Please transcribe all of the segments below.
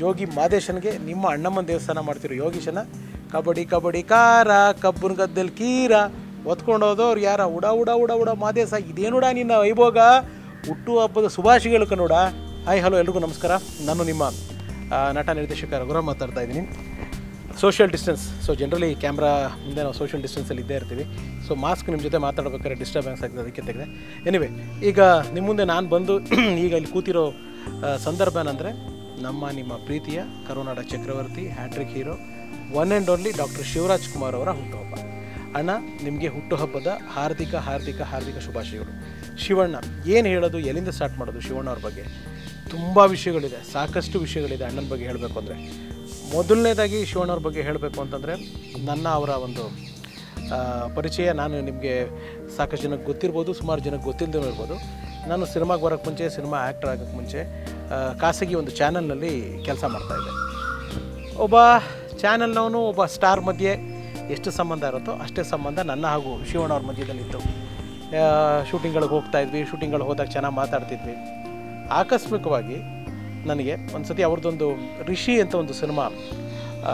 ಜೋಗಿ ಮಾದೇಶನ್ಗೆ ನಿಮ್ಮ ಅಣ್ಣಮ್ಮನ ದೇವಸ್ಥಾನ ಮಾಡ್ತಿರೋ ಯೋಗೀಶನ ಕಬಡ್ಡಿ ಕಬಡ್ಡಿ ಕಾರ ಕಬ್ಬನ ಗದ್ದೆಲ್ ಕೀರ ಒತ್ಕೊಂಡು ಹೋದವ್ರು ಯಾರ ಉಡ ಉಡ ಉಡ ಉಡ ಮಾದೇಶ ಇದೇನುಡ ನಿನ್ನ ವೈಭೋಗ ಹುಟ್ಟು ಹಬ್ಬದ ಶುಭಾಶಯಗಳು ಕನ್ನಡ ಹಾಯ್ ಹಲೋ ಎಲ್ರಿಗೂ ನಮಸ್ಕಾರ ನಾನು ನಿಮ್ಮ ಆ, ನಟ ನಿರ್ದೇಶಕ ರಘುರಾಮ್ ಮಾತಾಡ್ತಾ ಇದ್ದೀನಿ social distance so generally camera ಮುಂದೆ ನಾವು ಸೋಷಿಯಲ್ ಡಿಸ್ಟೆನ್ಸಲ್ಲಿ ಇದ್ದೇ ಇರ್ತೀವಿ ಸೊ ಮಾಸ್ಕ್ ನಿಮ್ಮ ಜೊತೆ ಮಾತಾಡ್ಬೇಕಾದ್ರೆ ಡಿಸ್ಟರ್ಬೆನ್ಸ್ ಆಗ್ತದೆ ಅದಕ್ಕೆ ತೆಗೆದೆ ಎನಿವೆ ಈಗ ನಿಮ್ಮ ಮುಂದೆ ನಾನು ಬಂದು ಈಗ ಇಲ್ಲಿ ಕೂತಿರೋ ಆ, ಸಂದರ್ಭ ಏನಂದರೆ ನಮ್ಮ ನಿಮ್ಮ ಪ್ರೀತಿಯ ಕರುನಾಡ ಚಕ್ರವರ್ತಿ hattrick hero one and only doctor Shivaraj Kumar ಅವರ ಹುಟ್ಟುಹಬ್ಬ ಅಣ್ಣ ನಿಮಗೆ ಹುಟ್ಟುಹಬ್ಬದ ಹಾರ್ದಿಕ ಹಾರ್ದಿಕ ಹಾರ್ದಿಕ ಶುಭಾಶಯಗಳು ಶಿವಣ್ಣ ಏನು ಹೇಳೋದು ಎಲ್ಲಿಂದ ಸ್ಟಾರ್ಟ್ ಮಾಡೋದು ಶಿವಣ್ಣ ಅವ್ರ ಬಗ್ಗೆ ತುಂಬ ವಿಷಯಗಳಿದೆ ಸಾಕಷ್ಟು ವಿಷಯಗಳಿದೆ ಅಣ್ಣನ ಬಗ್ಗೆ ಹೇಳಬೇಕು ಅಂದರೆ ಮೊದಲನೇದಾಗಿ ಶಿವಣ್ಣವ್ರ ಬಗ್ಗೆ ಹೇಳಬೇಕು ಅಂತಂದರೆ ನನ್ನ ಅವರ ಒಂದು ಆ, ಪರಿಚಯ ನಾನು ನಿಮಗೆ ಸಾಕಷ್ಟು ಜನಕ್ಕೆ ಗೊತ್ತಿರ್ಬೋದು ಸುಮಾರು ಜನಕ್ಕೆ ಗೊತ್ತಿಲ್ಲದೆ ಇರ್ಬೋದು ನಾನು ಸಿನಿಮಾಗೆ ಬರೋಕ್ಕೆ ಮುಂಚೆ ಸಿನಿಮಾ ಆ್ಯಕ್ಟರ್ ಆಗೋಕ್ಕೆ ಮುಂಚೆ ಆ, ಖಾಸಗಿ ಒಂದು ಚಾನಲ್ನಲ್ಲಿ ಕೆಲಸ ಮಾಡ್ತಾಯಿದ್ದೆ ಒಬ್ಬ ಚಾನಲ್ನವನು ಒಬ್ಬ ಸ್ಟಾರ್ ಮಧ್ಯೆ ಎಷ್ಟು ಸಂಬಂಧ ಇರುತ್ತೋ ಅಷ್ಟೇ ಸಂಬಂಧ ನನ್ನ ಹಾಗೂ ಶಿವಣ್ಣ ಅವ್ರ ಮಧ್ಯದಲ್ಲಿತ್ತು ಶೂಟಿಂಗ್ಗಳಿಗೆ ಹೋಗ್ತಾ ಇದ್ವಿ ಶೂಟಿಂಗ್ಗಳಿಗೆ ಹೋದಾಗ ಚೆನ್ನಾಗಿ ಮಾತಾಡ್ತಿದ್ವಿ ಆಕಸ್ಮಿಕವಾಗಿ ನನಗೆ ಒಂದು ಸತಿ ಅವ್ರದ್ದೊಂದು ರಿಷಿ ಅಂತ ಒಂದು ಸಿನಿಮಾ ಆ,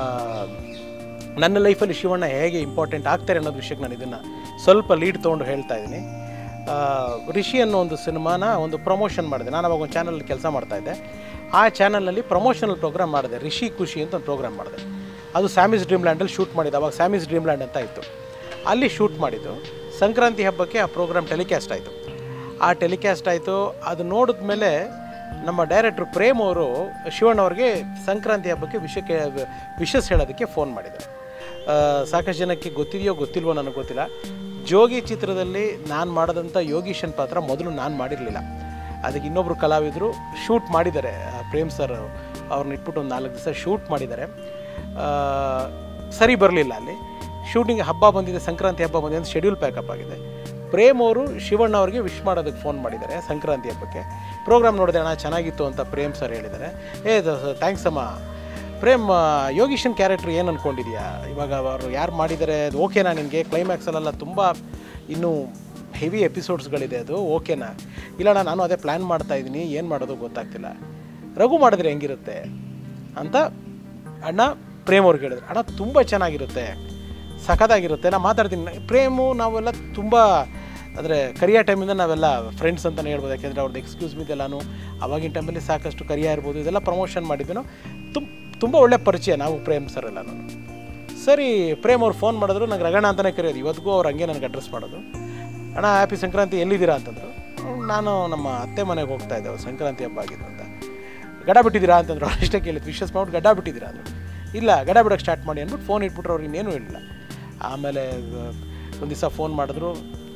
ನನ್ನ ಲೈಫಲ್ಲಿ ಶಿವಣ್ಣ ಹೇಗೆ ಇಂಪಾರ್ಟೆಂಟ್ ಆಗ್ತಾರೆ ಅನ್ನೋದು ವಿಷಯಕ್ಕೆ ನಾನು ಇದನ್ನು ಸ್ವಲ್ಪ ಲೀಡ್ ತೊಗೊಂಡು ಹೇಳ್ತಾ ಇದ್ದೀನಿ ಆ, ರಿಷಿ ಅನ್ನೋ ಒಂದು ಸಿನಿಮಾನ ಒಂದು ಪ್ರಮೋಷನ್ ಮಾಡಿದೆ ನಾನು ಅವಾಗ ಒಂದು ಚಾನಲ್ ಕೆಲಸ ಮಾಡ್ತಾಯಿದ್ದೆ ಆ ಚಾನಲ್ನಲ್ಲಿ ಪ್ರಮೋಷನಲ್ ಪ್ರೋಗ್ರಾಮ್ ಮಾಡಿದೆ ರಿಷಿ ಖುಷಿ ಅಂತ ಒಂದು ಪ್ರೋಗ್ರಾಮ್ ಮಾಡಿದೆ ಅದು ಸ್ಯಾಮಿಸ್ ಡ್ರೀಮ್ಲ್ಯಾಂಡಲ್ಲಿ ಶೂಟ್ ಮಾಡಿದ್ದು ಅವಾಗ ಸ್ಯಾಮಿಸ್ ಡ್ರೀಮ್ಲ್ಯಾಂಡ್ ಅಂತ ಇತ್ತು ಅಲ್ಲಿ ಶೂಟ್ ಮಾಡಿದ್ದು ಸಂಕ್ರಾಂತಿ ಹಬ್ಬಕ್ಕೆ ಆ ಪ್ರೋಗ್ರಾಮ್ ಟೆಲಿಕಾಸ್ಟ್ ಆಯಿತು ಆ ಟೆಲಿಕಾಸ್ಟ್ ಆಯಿತು ಅದು ನೋಡಿದ ಮೇಲೆ ನಮ್ಮ ಡೈರೆಕ್ಟ್ರು ಪ್ರೇಮ್ ಅವರು ಶಿವಣ್ಣ ಅವ್ರಿಗೆ ಸಂಕ್ರಾಂತಿ ಹಬ್ಬಕ್ಕೆ ವಿಷಯಕ್ಕೆ ವಿಶಸ್ ಹೇಳೋದಕ್ಕೆ ಫೋನ್ ಮಾಡಿದರು ಆ, ಸಾಕಷ್ಟು ಜನಕ್ಕೆ ಗೊತ್ತಿದೆಯೋ ಗೊತ್ತಿಲ್ವೋ ನನಗೆ ಗೊತ್ತಿಲ್ಲ ಜೋಗಿ ಚಿತ್ರದಲ್ಲಿ ನಾನು ಮಾಡಿದಂಥ ಯೋಗೀಶನ್ ಪಾತ್ರ ಮೊದಲು ನಾನು ಮಾಡಿರಲಿಲ್ಲ ಅದಕ್ಕೆ ಇನ್ನೊಬ್ಬರು ಕಲಾವಿದರು ಶೂಟ್ ಮಾಡಿದ್ದಾರೆ ಆ, ಪ್ರೇಮ್ ಸರ್ ಅವ್ರನ್ನ ಇಟ್ಬಿಟ್ಟು ಒಂದು ನಾಲ್ಕು ದಿವಸ ಶೂಟ್ ಮಾಡಿದ್ದಾರೆ ಆ, ಸರಿ ಬರಲಿಲ್ಲ ಅಲ್ಲಿ ಶೂಟಿಂಗ್ ಹಬ್ಬ ಬಂದಿದೆ ಸಂಕ್ರಾಂತಿ ಹಬ್ಬ ಬಂದಿದೆ ಅಂತ ಶೆಡ್ಯೂಲ್ ಪ್ಯಾಕಪ್ ಆಗಿದೆ ಪ್ರೇಮ್ ಅವರು ಶಿವಣ್ಣ ಅವ್ರಿಗೆ ವಿಶ್ ಮಾಡೋದಕ್ಕೆ ಫೋನ್ ಮಾಡಿದ್ದಾರೆ ಸಂಕ್ರಾಂತಿ ಹಬ್ಬಕ್ಕೆ ಪ್ರೋಗ್ರಾಮ್ ನೋಡಿದೆ ಅಣ್ಣ ಚೆನ್ನಾಗಿತ್ತು ಅಂತ ಪ್ರೇಮ್ ಸರ್ ಹೇಳಿದ್ದಾರೆ ಏ ಥ್ಯಾಂಕ್ಸ್ ಅಮ್ಮ ಪ್ರೇಮ್ ಆ, ಯೋಗೀಶನ್ ಕ್ಯಾರೆಕ್ಟರ್ ಏನು ಅಂದ್ಕೊಂಡಿದ್ಯಾ ಇವಾಗ ಅವರು ಯಾರು ಮಾಡಿದ್ದಾರೆ ಅದು ಓಕೆನಾ ನಿನಗೆ ಕ್ಲೈಮ್ಯಾಕ್ಸಲ್ಲೆಲ್ಲ ತುಂಬ ಇನ್ನೂ ಹೆವಿ ಎಪಿಸೋಡ್ಸ್ಗಳಿದೆ ಅದು ಓಕೆನಾ ಇಲ್ಲಣ್ಣ ನಾನು ಅದೇ ಪ್ಲ್ಯಾನ್ ಮಾಡ್ತಾ ಇದ್ದೀನಿ ಏನು ಮಾಡೋದು ಗೊತ್ತಾಗ್ತಿಲ್ಲ ರಘು ಮಾಡಿದ್ರೆ ಹೆಂಗಿರುತ್ತೆ ಅಂತ ಅಣ್ಣ ಪ್ರೇಮ್ ಅವ್ರಿಗೆ ಹೇಳಿದ್ರು ಅಣ್ಣ ತುಂಬ ಚೆನ್ನಾಗಿರುತ್ತೆ ಸಖತ್ತಾಗಿರುತ್ತೆ ನಾನು ಮಾತಾಡ್ತೀನಿ ಪ್ರೇಮು ನಾವೆಲ್ಲ ತುಂಬ ಅಂದರೆ ಕರಿಯ ಟೈಮಿಂದ ನಾವೆಲ್ಲ ಫ್ರೆಂಡ್ಸ್ ಅಂತಲೇ ಹೇಳ್ಬೋದು ಯಾಕೆಂದರೆ ಅವ್ರದ್ದು ಎಕ್ಸ್ಕ್ಯೂಸ್ ಮಿದೆಲ್ಲಾನು ಅವಾಗಿನ ಟೈಮಲ್ಲಿ ಸಾಕಷ್ಟು ಕರಿಯ ಇರ್ಬೋದು ಇದೆಲ್ಲ ಪ್ರಮೋಷನ್ ಮಾಡಿದ್ವಿ ತುಂಬ ತುಂಬ ಒಳ್ಳೆ ಪರಿಚಯ ನಾವು ಪ್ರೇಮ್ ಸರ್ ಎಲ್ಲ ನಾನು ಸರಿ ಪ್ರೇಮ್ ಅವ್ರು ಫೋನ್ ಮಾಡಿದ್ರು ನಂಗೆ ರಗಣ ಅಂತಲೇ ಕರೆಯೋದು ಇವತ್ತಿಗೂ ಅವ್ರು ಹಂಗೆ ನನಗೆ ಅಡ್ರೆಸ್ ಮಾಡೋದು ಅಣ್ಣ ಹ್ಯಾಪಿ ಸಂಕ್ರಾಂತಿ ಎಲ್ಲಿದ್ದೀರಾ ಅಂತಂದರು ನಾನು ನಮ್ಮ ಅತ್ತೆ ಮನೆಗೆ ಹೋಗ್ತಾ ಇದ್ದೆ ಸಂಕ್ರಾಂತಿ ಹಬ್ಬ ಆಗಿದ್ದು ಅಂತ ಗಡ ಬಿಟ್ಟಿದ್ದೀರಾ ಅಂತಂದ್ರು ಅವ್ರು ಅಷ್ಟೇ ಕೇಳಿದ್ರು ವಿಶಸ್ ಮಾಡ್ಬಿಟ್ಟು ಗಡ್ಡ ಬಿಟ್ಟಿದ್ದೀರಾ ಅಂದರು ಇಲ್ಲ ಗಡ ಬಿಡೋಕ್ಕೆ ಸ್ಟಾರ್ಟ್ ಮಾಡಿ ಅಂದ್ಬಿಟ್ಟು ಫೋನ್ ಇಟ್ಬಿಟ್ರು ಅವ್ರು ಇನ್ನೇನು ಹೇಳಿಲ್ಲ ಆಮೇಲೆ ಒಂದು ದಿವಸ ಫೋನ್ ಮಾಡಿದ್ರು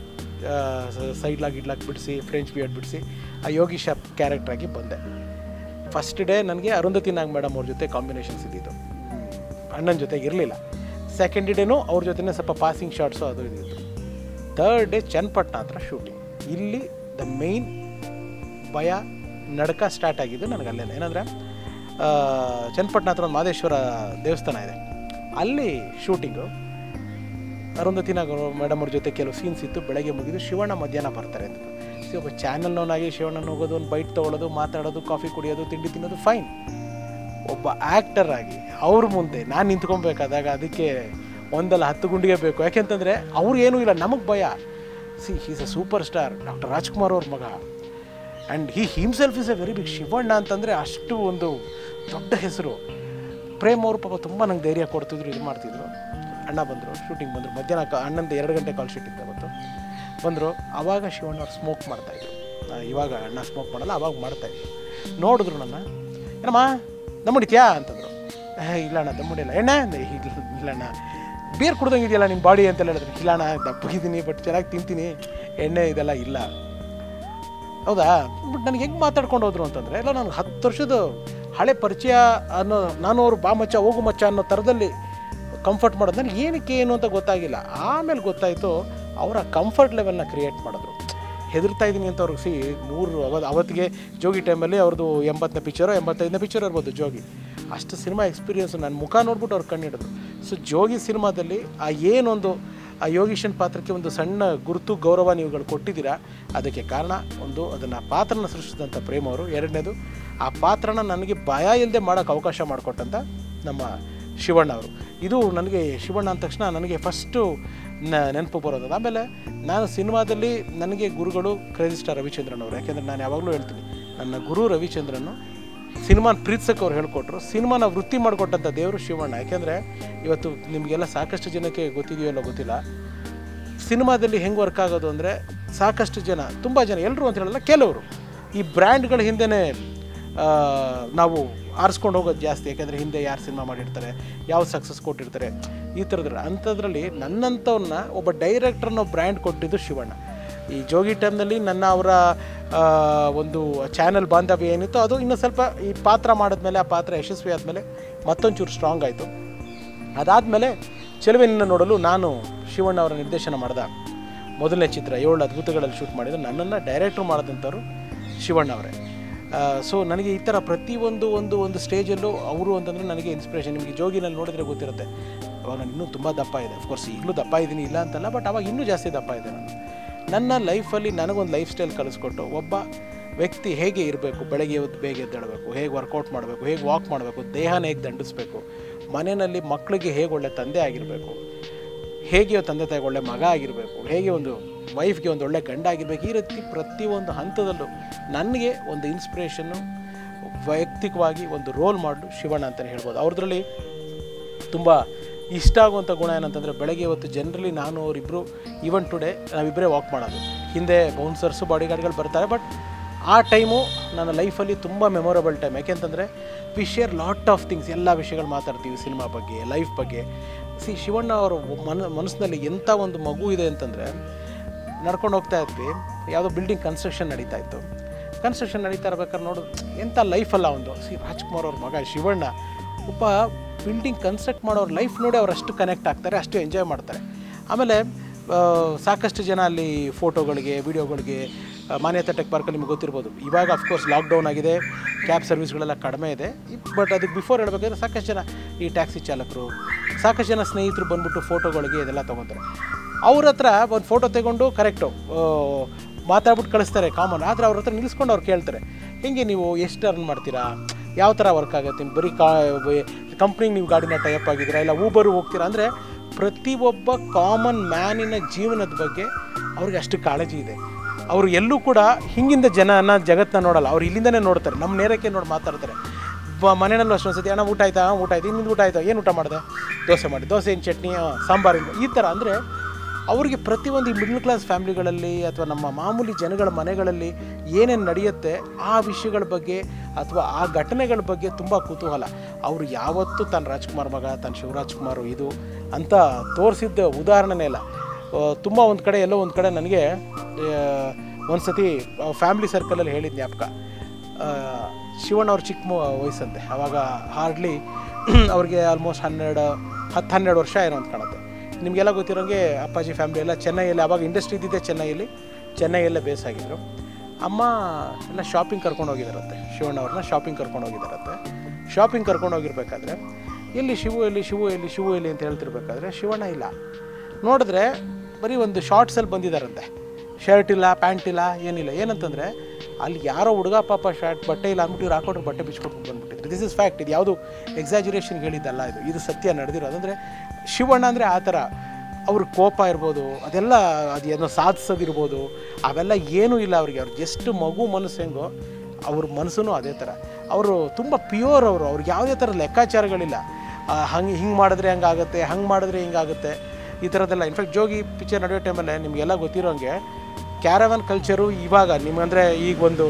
ಸೈಡ್ಲಾಗಿ ಇಡ್ಲಾಗಿ ಬಿಡಿಸಿ ಫ್ರೆಂಚ್ ಬಿಯರ್ಡ್ ಬಿಡಿಸಿ ಆ ಯೋಗಿ ಶಾಪ್ ಕ್ಯಾರೆಕ್ಟ್ರಾಗಿ ಬಂದೆ ಫಸ್ಟ್ ಡೇ ನನಗೆ ಅರುಂಧತಿ ನಾಗ್ ಮೇಡಮ್ ಅವ್ರ ಜೊತೆ ಕಾಂಬಿನೇಷನ್ಸ್ ಇದ್ದಿದ್ದು ಅಣ್ಣನ ಜೊತೆಗೆ ಇರಲಿಲ್ಲ ಸೆಕೆಂಡ್ ಡೇನೂ ಅವ್ರ ಜೊತೆನೇ ಸ್ವಲ್ಪ ಪಾಸಿಂಗ್ ಶಾರ್ಟ್ಸು ಅದು ಇದು ಇತ್ತು ಥರ್ಡ್ ಡೇ ಚನ್ನಪಟ್ಟಣ ಹತ್ರ ಶೂಟಿಂಗ್ ಇಲ್ಲಿ ದ ಮೇಯ್ನ್ ಭಯ ನಡ್ಕ ಸ್ಟಾರ್ಟ್ ಆಗಿದ್ದು ನನಗೆ ಅಲ್ಲೇ ಏನಂದರೆ ಚನ್ನಪಟ್ಟಣ ಹತ್ರ ಒಂದು ಮಾದೇಶ್ವರ ದೇವಸ್ಥಾನ ಇದೆ ಅಲ್ಲಿ ಶೂಟಿಂಗು ಅರುಂಧತಿ ನಾಗ್ ಮೇಡಮ್ ಅವ್ರ ಜೊತೆ ಕೆಲವು ಸೀನ್ಸ್ ಇತ್ತು ಬೆಳಗ್ಗೆ ಮುಗಿದು ಶಿವಣ್ಣ ಮಧ್ಯಾಹ್ನ ಬರ್ತಾರೆ ಅಂತ ಸೊ ಒಬ್ಬ ಚಾನಲ್ನವನಾಗಿ ಶಿವಣ್ಣನ ಹೋಗೋದು ಒಂದು ಬೈಟ್ ತೊಗೊಳೋದು ಮಾತಾಡೋದು ಕಾಫಿ ಕುಡಿಯೋದು ತಿಂಡಿ ತಿನ್ನೋದು ಫೈನ್ ಒಬ್ಬ ಆ್ಯಕ್ಟರ್ ಆಗಿ ಅವ್ರ ಮುಂದೆ ನಾನು ನಿಂತ್ಕೊಬೇಕಾದಾಗ ಅದಕ್ಕೆ ಒಂದಲ್ಲ ಹತ್ತು ಗುಂಡಿಗೆ ಬೇಕು ಯಾಕೆಂತಂದರೆ ಅವ್ರು ಏನೂ ಇಲ್ಲ ನಮಗೆ ಭಯ see he's a superstar doctor Rajkumar ಅವ್ರ ಮಗ and he himself is a very big Shivanna ಅಂತಂದರೆ ಅಷ್ಟು ಒಂದು ದೊಡ್ಡ ಹೆಸರು ಪ್ರೇಮ್ ಅವರು ಪಾಪ ತುಂಬ ನಂಗೆ ಧೈರ್ಯ ಕೊಡ್ತಿದ್ರು ಇದು ಮಾಡ್ತಿದ್ರು ಅಣ್ಣ ಬಂದರು ಶೂಟಿಂಗ್ ಬಂದರು ಮಧ್ಯಾಹ್ನ ಕ- ಅಣ್ಣಂದು ಎರಡು ಗಂಟೆ ಕಾಲ್ ಶೀಟ್ ಇತ್ತು ಅವತ್ತು ಬಂದರು ಆವಾಗ ಶಿವಣ್ಣ ಅವ್ರು ಸ್ಮೋಕ್ ಮಾಡ್ತಾಯಿದ್ರು ಇವಾಗ ಅಣ್ಣ ಸ್ಮೋಕ್ ಮಾಡಲ್ಲ ಅವಾಗ ಮಾಡ್ತಾಯಿದ್ರು ನೋಡಿದ್ರು ನನ್ನ ಏನಮ್ಮ ದಮ್ ಹೊಡಿತ್ಯಾ ಅಂತಂದರು "ಏ, ಇಲ್ಲ ಅಣ್ಣ ದಮ್ ಹೊಡಿಯಲ್ಲ ಎಣ್ಣೆ ಅಂದೆ "ಇಲ್ಲ ಇಲ್ಲ ಅಣ್ಣ ಬೀರ್ ಕುಡ್ದಂಗೆ ಇದೆಯಲ್ಲ ನಿಮ್ಮ ಬಾಡಿ ಅಂತೆಲ್ಲ ಹೇಳಿದ್ರು ಇಲ್ಲ ಅಣ್ಣ ದಪ್ಪಗಿದ್ದೀನಿ ಬಟ್ ಚೆನ್ನಾಗಿ ತಿಂತೀನಿ ಎಣ್ಣೆ ಇದೆಲ್ಲ ಇಲ್ಲ ಹೌದಾ ಬಟ್ ನನಗೆ ಹೆಂಗೆ ಮಾತಾಡ್ಕೊಂಡು ಹೋದ್ರು ಅಂತಂದರೆ ಎಲ್ಲ ನನಗೆ ಹತ್ತು ವರ್ಷದ ಹಳೆ ಪರಿಚಯ ಅನ್ನೋ ನಾನು ಅವರು ಬಾ ಮಚ್ಚ ಹೋಗು ಮಚ್ಚ ಅನ್ನೋ ಥರದಲ್ಲಿ ಕಂಫರ್ಟ್ ಮಾಡೋದು ನನಗೆ ಏನಕ್ಕೆ ಏನು ಅಂತ ಗೊತ್ತಾಗಿಲ್ಲ ಆಮೇಲೆ ಗೊತ್ತಾಯಿತು ಅವರ ಕಂಫರ್ಟ್ ಲೆವೆಲ್ನ ಕ್ರಿಯೇಟ್ ಮಾಡಿದ್ರು ಹೆದರ್ತಾ ಇದ್ದೀನಿ ಅಂತ ಅವ್ರಿಗೆ ಸಿ ನೂರು ಅವತ್ತು ಅವತ್ತಿಗೆ ಜೋಗಿ ಟೈಮಲ್ಲಿ ಅವ್ರದ್ದು ಎಂಬತ್ತನೇ ಪಿಕ್ಚರೋ ಎಂಬತ್ತೈದನೇ ಪಿಕ್ಚರ್ ಇರ್ಬೋದು ಜೋಗಿ ಅಷ್ಟು ಸಿನಿಮಾ ಎಕ್ಸ್ಪೀರಿಯನ್ಸು ನನ್ನ ಮುಖ ನೋಡ್ಬಿಟ್ಟು ಅವ್ರು ಕಣ್ಣಿಡಿದ್ರು ಸೊ ಜೋಗಿ ಸಿನಿಮಾದಲ್ಲಿ ಆ ಏನೊಂದು ಆ ಯೋಗೀಶನ್ ಪಾತ್ರಕ್ಕೆ ಒಂದು ಸಣ್ಣ ಗುರುತು ಗೌರವ ನೀವುಗಳು ಕೊಟ್ಟಿದ್ದೀರಾ ಅದಕ್ಕೆ ಕಾರಣ ಒಂದು ಅದನ್ನು ಪಾತ್ರನ ಸೃಷ್ಟಿಸಿದಂಥ ಪ್ರೇಮ್ ಅವರು ಎರಡನೇದು ಆ ಪಾತ್ರನ ನನಗೆ ಭಯ ಇಲ್ಲದೆ ಮಾಡೋಕ್ಕೆ ಅವಕಾಶ ಮಾಡಿಕೊಟ್ಟಂಥ ನಮ್ಮ ಶಿವಣ್ಣ ಅವರು ಇದು ನನಗೆ ಶಿವಣ್ಣ ಅಂದ ತಕ್ಷಣ ನನಗೆ ಫಸ್ಟು ನೆನಪು ಬರೋದು ಆಮೇಲೆ ನಾನು ಸಿನಿಮಾದಲ್ಲಿ ನನಗೆ ಗುರುಗಳು ಕ್ರೇಜಿ ಸ್ಟಾರ್ ರವಿಚಂದ್ರನ್ ಅವರು ಯಾಕೆಂದರೆ ನಾನು ಯಾವಾಗಲೂ ಹೇಳ್ತೀನಿ ನನ್ನ ಗುರು ರವಿಚಂದ್ರನು ಸಿನಿಮಾನ ಪ್ರೀತಿಸಕ್ಕೆ ಅವ್ರು ಹೇಳ್ಕೊಟ್ರು ಸಿನಿಮಾನ ವೃತ್ತಿ ಮಾಡಿಕೊಟ್ಟಂಥ ದೇವರು ಶಿವಣ್ಣ ಯಾಕೆಂದರೆ ಇವತ್ತು ನಿಮಗೆಲ್ಲ ಸಾಕಷ್ಟು ಜನಕ್ಕೆ ಗೊತ್ತಿದೆಯೋ ಗೊತ್ತಿಲ್ಲ ಸಿನಿಮಾದಲ್ಲಿ ಹೆಂಗೆ ವರ್ಕ್ ಆಗೋದು ಅಂದರೆ ಸಾಕಷ್ಟು ಜನ ತುಂಬ ಜನ ಎಲ್ಲರೂ ಅಂತ ಹೇಳಲ್ಲ ಕೆಲವರು ಈ ಬ್ರ್ಯಾಂಡ್ಗಳ ಹಿಂದೆನೇ ಆ, ನಾವು ಆರಿಸ್ಕೊಂಡು ಹೋಗೋದು ಜಾಸ್ತಿ ಯಾಕೆಂದರೆ ಹಿಂದೆ ಯಾರು ಸಿನಿಮಾ ಮಾಡಿರ್ತಾರೆ ಯಾವ ಸಕ್ಸಸ್ ಕೊಟ್ಟಿರ್ತಾರೆ ಈ ಥರದ್ರ ಅಂಥದ್ರಲ್ಲಿ ನನ್ನಂಥವ್ರನ್ನ ಒಬ್ಬ ಡೈರೆಕ್ಟರ್ನ ಬ್ರ್ಯಾಂಡ್ ಕೊಟ್ಟಿದ್ದು ಶಿವಣ್ಣ ಈ ಜೋಗಿ ಟೈಮ್ನಲ್ಲಿ ನನ್ನ ಅವರ ಆ, ಒಂದು ಚಾನಲ್ ಬಾಂಧವ್ಯ ಏನಿತ್ತು ಅದು ಇನ್ನೂ ಸ್ವಲ್ಪ ಈ ಪಾತ್ರ ಮಾಡಿದ್ಮೇಲೆ ಆ ಪಾತ್ರ ಯಶಸ್ವಿ ಆದಮೇಲೆ ಮತ್ತೊಂಚೂರು ಸ್ಟ್ರಾಂಗ್ ಆಯಿತು ಅದಾದಮೇಲೆ ಚೆಲುವೆಯನ್ನು ನೋಡಲು ನಾನು ಶಿವಣ್ಣ ಅವರ ನಿರ್ದೇಶನ ಮಾಡಿದ ಮೊದಲನೇ ಚಿತ್ರ ಏಳು ಅದ್ಭುತಗಳಲ್ಲಿ ಶೂಟ್ ಮಾಡಿದ್ದು ನನ್ನನ್ನು ಡೈರೆಕ್ಟ್ರು ಮಾಡಿದಂಥವ್ರು ಶಿವಣ್ಣ ಅವರೇ ಸೊ ನನಗೆ ಈ ಥರ ಪ್ರತಿಯೊಂದು ಒಂದು ಒಂದು ಸ್ಟೇಜಲ್ಲೂ ಅವರು ಅಂತಂದರೆ ನನಗೆ ಇನ್ಸ್ಪಿರೇಷನ್ ನಿಮಗೆ ಜೋಗಿನಲ್ಲಿ ನೋಡಿದ್ರೆ ಗೊತ್ತಿರುತ್ತೆ ಅವಾಗ ನಾನು ಇನ್ನೂ ತುಂಬ ದಪ್ಪ ಇದೆ ಅಫ್ಕೋರ್ಸ್ ಈಗಲೂ ದಪ್ಪ ಇದ್ದೀನಿ ಇಲ್ಲ ಅಂತಲ್ಲ ಬಟ್ ಅವಾಗ ಇನ್ನೂ ಜಾಸ್ತಿ ದಪ್ಪ ಇದೆ ನಾನು ನನ್ನ ಲೈಫಲ್ಲಿ ನನಗೊಂದು ಲೈಫ್ ಸ್ಟೈಲ್ ಕಲಿಸ್ಕೊಟ್ಟು ಒಬ್ಬ ವ್ಯಕ್ತಿ ಹೇಗೆ ಇರಬೇಕು ಬೆಳಗ್ಗೆ ಎದ್ದು ಬೇಗ ಎದ್ದೇಳಬೇಕು ಹೇಗೆ ವರ್ಕೌಟ್ ಮಾಡಬೇಕು ಹೇಗೆ ವಾಕ್ ಮಾಡಬೇಕು ದೇಹನ ಹೇಗೆ ದಂಡಿಸ್ಬೇಕು ಮನೆಯಲ್ಲಿ ಮಕ್ಕಳಿಗೆ ಹೇಗೆ ಒಳ್ಳೆ ತಂದೆ ಆಗಿರಬೇಕು ಹೇಗೆ ತಂದೆ ತಾಯಿಗೆ ಒಳ್ಳೆ ಮಗ ಆಗಿರಬೇಕು ಹೇಗೆ ಒಂದು ವೈಫ್ಗೆ ಒಂದು ಒಳ್ಳೆ ಗಂಡ ಆಗಿರ್ಬೇಕು ಈ ರೀತಿ ಪ್ರತಿಯೊಂದು ಹಂತದಲ್ಲೂ ನನಗೆ ಒಂದು ಇನ್ಸ್ಪಿರೇಷನ್ನು ವೈಯಕ್ತಿಕವಾಗಿ ಒಂದು ರೋಲ್ ಮಾಡು ಶಿವಣ್ಣ ಅಂತಲೇ ಹೇಳ್ಬೋದು ಅವ್ರದ್ರಲ್ಲಿ ತುಂಬ ಇಷ್ಟ ಆಗುವಂಥ ಗುಣ ಏನಂತಂದರೆ ಬೆಳಗ್ಗೆ ಇವತ್ತು ಜನರಲಿ ನಾನು ಅವರಿಬ್ಬರು ಈವನ್ ಟುಡೇ ನಾವಿಬ್ಬರೇ ವಾಕ್ ಮಾಡೋದು ಹಿಂದೆ ಬೌನ್ಸರ್ಸು ಬಾಡಿ ಗಾರ್ಡ್ಗಳು ಬರ್ತಾರೆ ಬಟ್ ಆ ಟೈಮು ನನ್ನ ಲೈಫಲ್ಲಿ ತುಂಬ ಮೆಮೊರಬಲ್ ಟೈಮ್ ಯಾಕೆಂತಂದರೆ we share lot of things ಎಲ್ಲ ವಿಷಯಗಳು ಮಾತಾಡ್ತೀವಿ ಸಿನಿಮಾ ಬಗ್ಗೆ ಲೈಫ್ ಬಗ್ಗೆ ಸಿ ಶಿವಣ್ಣ ಅವರ ಮನ ಮನಸ್ಸಿನಲ್ಲಿ ಎಂಥ ಒಂದು ಮಗು ಇದೆ ಅಂತಂದರೆ ನಡ್ಕೊಂಡು ಹೋಗ್ತಾ ಇದ್ವಿ ಯಾವುದೋ ಬಿಲ್ಡಿಂಗ್ ಕನ್ಸ್ಟ್ರಕ್ಷನ್ ನಡೀತಾ ಇತ್ತು ಕನ್ಸ್ಟ್ರಕ್ಷನ್ ನಡೀತಾ ಇರ್ಬೇಕಾದ್ರೆ ನೋಡು ಎಂಥ ಲೈಫಲ್ಲ ಒಂದು ಸಿ ರಾಜ್ಕುಮಾರ್ ಅವ್ರ ಮಗ ಶಿವಣ್ಣ ಒಬ್ಬ ಬಿಲ್ಡಿಂಗ್ ಕನ್ಸ್ಟ್ರಕ್ಟ್ ಮಾಡೋರ ಲೈಫ್ ನೋಡಿ ಅವ್ರು ಅಷ್ಟು ಕನೆಕ್ಟ್ ಆಗ್ತಾರೆ ಅಷ್ಟು ಎಂಜಾಯ್ ಮಾಡ್ತಾರೆ ಆಮೇಲೆ ಆ, ಸಾಕಷ್ಟು ಜನ ಅಲ್ಲಿ ಫೋಟೋಗಳಿಗೆ ವೀಡಿಯೋಗಳಿಗೆ ಮಾನ್ಯತಾ ಟೆಕ್ ಪಾರ್ಕಲ್ಲಿ ನಿಮ್ಗೆ ಗೊತ್ತಿರ್ಬೋದು ಇವಾಗ ಅಫ್ಕೋರ್ಸ್ ಲಾಕ್ಡೌನ್ ಆಗಿದೆ ಕ್ಯಾಬ್ ಸರ್ವಿಸ್ಗಳೆಲ್ಲ ಕಡಿಮೆ ಇದೆ ಬಟ್ ಅದಕ್ಕೆ ಬಿಫೋರ್ ಹೇಳ್ಬೇಕಾದ್ರೆ ಸಾಕಷ್ಟು ಜನ ಈ ಟ್ಯಾಕ್ಸಿ ಚಾಲಕರು ಸಾಕಷ್ಟು ಜನ ಸ್ನೇಹಿತರು ಬಂದ್ಬಿಟ್ಟು ಫೋಟೋಗಳಿಗೆ ಇದೆಲ್ಲ ತೊಗೊತಾರೆ ಅವ್ರ ಹತ್ರ ಒಂದು ಫೋಟೋ ತೆಗೊಂಡು ಕರೆಕ್ಟು ಮಾತಾಡ್ಬಿಟ್ಟು ಕಳಿಸ್ತಾರೆ ಕಾಮನ್ ಆದರೆ ಅವ್ರ ಹತ್ರ ನಿಲ್ಲಿಸ್ಕೊಂಡು ಅವ್ರು ಕೇಳ್ತಾರೆ ಹೆಂಗೆ ನೀವು ಎಷ್ಟು ಅರ್ನ್ ಮಾಡ್ತೀರಾ ಯಾವ ಥರ ವರ್ಕ್ ಆಗುತ್ತೆ ಬರೀ ಕಾ ಕಂಪ್ನಿಗೆ ನೀವು ಗಾಡಿನ ಟೈಪ್ ಆಗಿದ್ದೀರಾ ಇಲ್ಲ ಊಬರು ಹೋಗ್ತೀರಾ ಅಂದರೆ ಪ್ರತಿಯೊಬ್ಬ ಕಾಮನ್ ಮ್ಯಾನಿನ ಜೀವನದ ಬಗ್ಗೆ ಅವ್ರಿಗೆ ಅಷ್ಟು ಕಾಳಜಿ ಇದೆ ಅವರು ಎಲ್ಲೂ ಕೂಡ ಹಿಂಗಿಂದ ಜನನ ಜಗತ್ತನ್ನ ನೋಡಲ್ಲ ಅವ್ರು ಇಲ್ಲಿಂದನೇ ನೋಡ್ತಾರೆ ನಮ್ಮ ನೇರಕ್ಕೆ ನೋಡಿ ಮಾತಾಡ್ತಾರೆ ಬ ಮನೆಯಲ್ಲೂ ಅಷ್ಟೊಂದು ಸತಿ ಅಣ್ಣ ಊಟ ಆಯ್ತಾ ಹಾಂ, ಊಟ ಆಯ್ತು ಇನ್ನೊಂದು ಊಟ ಆಯ್ತಾ ಏನು ಊಟ ಮಾಡಿದೆ ದೋಸೆ ಮಾಡಿ ದೋಸೆ ಏನು ಚಟ್ನಿ ಹಾಂ, ಸಾಂಬಾರು ಏನು ಈ ಥರ ಅಂದರೆ ಅವರಿಗೆ ಪ್ರತಿಯೊಂದು ಈ ಮಿಡ್ಲ್ ಕ್ಲಾಸ್ ಫ್ಯಾಮ್ಲಿಗಳಲ್ಲಿ ಅಥವಾ ನಮ್ಮ ಮಾಮೂಲಿ ಜನಗಳ ಮನೆಗಳಲ್ಲಿ ಏನೇನು ನಡೆಯುತ್ತೆ ಆ ವಿಷಯಗಳ ಬಗ್ಗೆ ಅಥವಾ ಆ ಘಟನೆಗಳ ಬಗ್ಗೆ ತುಂಬ ಕುತೂಹಲ ಅವರು ಯಾವತ್ತೂ ತನ್ನ ರಾಜ್ಕುಮಾರ್ ಮಗ ತನ್ನ ಶಿವರಾಜ್ ಕುಮಾರ್ ಇದು ಅಂತ ತೋರಿಸಿದ್ದ ಉದಾಹರಣೆನೇ ಇಲ್ಲ ತುಂಬ ಒಂದು ಕಡೆ ಎಲ್ಲೋ ಒಂದು ಕಡೆ ನನಗೆ ಒಂದು ಸತಿ ಫ್ಯಾಮ್ಲಿ ಸರ್ಕಲಲ್ಲಿ ಹೇಳಿದ ಜ್ಞಾಪಕ ಆ, ಶಿವಣ್ಣ ಅವ್ರ ಚಿಕ್ಕ ಮು- ವಯಸ್ಸಂತೆ ಆವಾಗ ಹಾರ್ಡ್ಲಿ ಅವ್ರಿಗೆ ಆಲ್ಮೋಸ್ಟ್ ಹನ್ನೆರಡು ಹತ್ತು ಹನ್ನೆರಡು ವರ್ಷ ಏನೋ ಅಂತ ಕಾಣುತ್ತೆ ನಿಮಗೆಲ್ಲ ಗೊತ್ತಿರೋಂಗೆ ಅಪ್ಪಾಜಿ ಫ್ಯಾಮ್ಲಿ ಎಲ್ಲ ಚೆನ್ನೈಯಲ್ಲಿ ಆವಾಗ ಇಂಡಸ್ಟ್ರಿ ಇದ್ದಿದ್ದೆ ಚೆನ್ನೈಯಲ್ಲಿ ಚೆನ್ನೈಯಲ್ಲೇ ಬೇಸ್ ಆಗಿದ್ರು ಅಮ್ಮ ಎಲ್ಲ ಶಾಪಿಂಗ್ ಕರ್ಕೊಂಡು ಹೋಗಿದ್ದಾರಂತೆ ಶಿವಣ್ಣ ಅವ್ರನ್ನ ಶಾಪಿಂಗ್ ಕರ್ಕೊಂಡು ಹೋಗಿದ್ದಾರಂತೆ ಶಾಪಿಂಗ್ ಕರ್ಕೊಂಡು ಹೋಗಿರ್ಬೇಕಾದ್ರೆ ಎಲ್ಲಿ ಶಿವು ಎಲ್ಲಿ ಶಿವು ಎಲ್ಲಿ ಶಿವು ಎಲ್ಲಿ ಅಂತ ಹೇಳ್ತಿರ್ಬೇಕಾದ್ರೆ ಶಿವಣ್ಣ ಇಲ್ಲ ನೋಡಿದ್ರೆ ಬರೀ ಒಂದು ಶಾರ್ಟ್ಸಲ್ಲಿ ಬಂದಿದ್ದಾರಂತೆ ಶರ್ಟ್ ಇಲ್ಲ ಪ್ಯಾಂಟ್ ಇಲ್ಲ ಏನಿಲ್ಲ ಏನಂತಂದರೆ ಅಲ್ಲಿ ಯಾರೋ ಹುಡುಗ ಪಾಪ ಶರ್ಟ್ ಬಟ್ಟೆ ಇಲ್ಲ ಅಂದ್ಬಿಟ್ಟು ಇವ್ರು ಹಾಕೊಂಡ್ರೆ ಬಟ್ಟೆ ಬಿಚ್ಕೊಂಡು ಬಂದ್ಬಿಟ್ಟಿದ್ರು ದಿಸ್ ಇಸ್ ಫ್ಯಾಕ್ಟ್ ಇದು ಯಾವುದು ಎಕ್ಸಾಜುರೇಷನ್ ಹೇಳಿದ್ದಲ್ಲ ಇದು ಇದು ಸತ್ಯ ನಡೆದಿರೋದು ಅಂದರೆ ಶಿವಣ್ಣ ಅಂದರೆ ಆ ಥರ ಅವ್ರ ಕೋಪ ಇರ್ಬೋದು ಅದೆಲ್ಲ ಅದು ಏನೋ ಸಾಧಿಸೋದಿರ್ಬೋದು ಅವೆಲ್ಲ ಏನೂ ಇಲ್ಲ ಅವ್ರಿಗೆ ಅವ್ರು ಜಸ್ಟ್ ಮಗು ಮನಸ್ಸು ಹೆಂಗೋ ಅವ್ರ ಮನಸ್ಸು ಅದೇ ಥರ ಅವರು ತುಂಬ ಪ್ಯೂರ್ ಅವರು ಅವ್ರಿಗೆ ಯಾವುದೇ ಥರ ಲೆಕ್ಕಾಚಾರಗಳಿಲ್ಲ ಹಂಗೆ ಹಿಂಗೆ ಮಾಡಿದ್ರೆ ಹಂಗಾಗುತ್ತೆ ಹಂಗೆ ಮಾಡಿದ್ರೆ ಹಿಂಗಾಗುತ್ತೆ ಈ ಥರದ್ದೆಲ್ಲ ಇನ್ಫ್ಯಾಕ್ಟ್ ಜೋಗಿ ಪಿಕ್ಚರ್ ನಡೆಯೋ ಟೈಮಲ್ಲೇ ನಿಮಗೆಲ್ಲ ಗೊತ್ತಿರೋಂಗೆ ಕ್ಯಾರವನ್ ಕಲ್ಚರು ಇವಾಗ ನಿಮಗಂದರೆ ಈಗ ಒಂದು